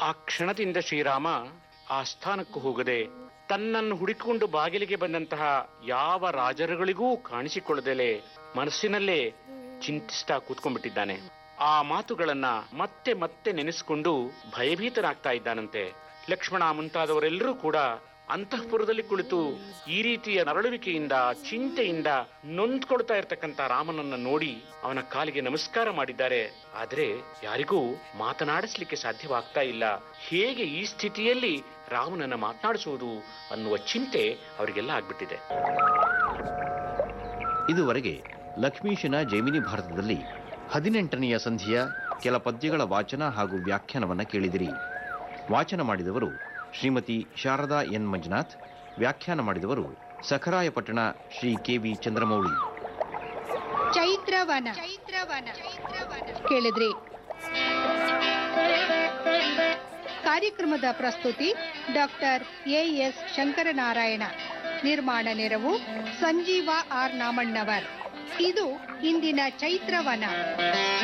ಆ ಕ್ಷಣದಿಂದ ಶ್ರೀರಾಮ ಆ ಸ್ಥಾನಕ್ಕೂ ಹೋಗದೆ ತನ್ನನ್ನು ಹುಡುಕಿಕೊಂಡು ಬಾಗಿಲಿಗೆ ಬಂದಂತಹ ಯಾವ ರಾಜರುಗಳಿಗೂ ಕಾಣಿಸಿಕೊಳ್ಳದಲೆ ಮನಸ್ಸಿನಲ್ಲೇ ಚಿಂತಿಸ್ತಾ ಕೂತ್ಕೊಂಡ್ಬಿಟ್ಟಿದ್ದಾನೆ ಆ ಮಾತುಗಳನ್ನ ಮತ್ತೆ ಮತ್ತೆ ನೆನೆಸಿಕೊಂಡು ಭಯಭೀತನಾಗ್ತಾ ಇದ್ದಾನಂತೆ ಲಕ್ಷ್ಮಣ ಮುಂತಾದವರೆಲ್ಲರೂ ಕೂಡ ಅಂತಃಪುರದಲ್ಲಿ ಕುಳಿತು ಈ ರೀತಿಯ ನರಳುವಿಕೆಯಿಂದ ಚಿಂತೆಯಿಂದ ನೊಂದ್ಕೊಳ್ತಾ ಇರ್ತಕ್ಕಂಥ ರಾಮನನ್ನ ನೋಡಿ ಅವನ ಕಾಲಿಗೆ ನಮಸ್ಕಾರ ಮಾಡಿದ್ದಾರೆ ಆದ್ರೆ ಯಾರಿಗೂ ಮಾತನಾಡಿಸ್ಲಿಕ್ಕೆ ಸಾಧ್ಯವಾಗ್ತಾ ಇಲ್ಲ ಹೇಗೆ ಈ ಸ್ಥಿತಿಯಲ್ಲಿ ರಾಮನನ್ನ ಮಾತನಾಡಿಸುವುದು ಅನ್ನುವ ಚಿಂತೆ ಅವರಿಗೆಲ್ಲ ಆಗ್ಬಿಟ್ಟಿದೆ ಇದುವರೆಗೆ ಲಕ್ಷ್ಮೀಶನ ಜೈಮಿನಿ ಭಾರತದಲ್ಲಿ ಹದಿನೆಂಟನೆಯ ಸಂಧಿಯ ಕೆಲ ಪದ್ಯಗಳ ವಾಚನ ಹಾಗೂ ವ್ಯಾಖ್ಯಾನವನ್ನ ಕೇಳಿದಿರಿ ವಾಚನ ಮಾಡಿದವರು ಶ್ರೀಮತಿ ಶಾರದಾ ಎನ್ ಮಂಜುನಾಥ್ ವ್ಯಾಖ್ಯಾನ ಮಾಡಿದವರು ಸಖರಾಯಪಟ್ಟಣ ಶ್ರೀ ಕೆ ವಿ ಚಂದ್ರಮೌಳಿ ಚೈತ್ರವನ ಚೈತ್ರವನ ಕೇಳಿದ್ರಿ ಕಾರ್ಯಕ್ರಮದ ಪ್ರಸ್ತುತಿ ಡಾಕ್ಟರ್ ಎ ಎಸ್ ಶಂಕರನಾರಾಯಣ ನಿರ್ಮಾಣ ನೆರವು ಸಂಜೀವ ಆರ್ ನಾಮಣ್ಣವರ್ ಇದು ಇಂದಿನ ಚೈತ್ರವನ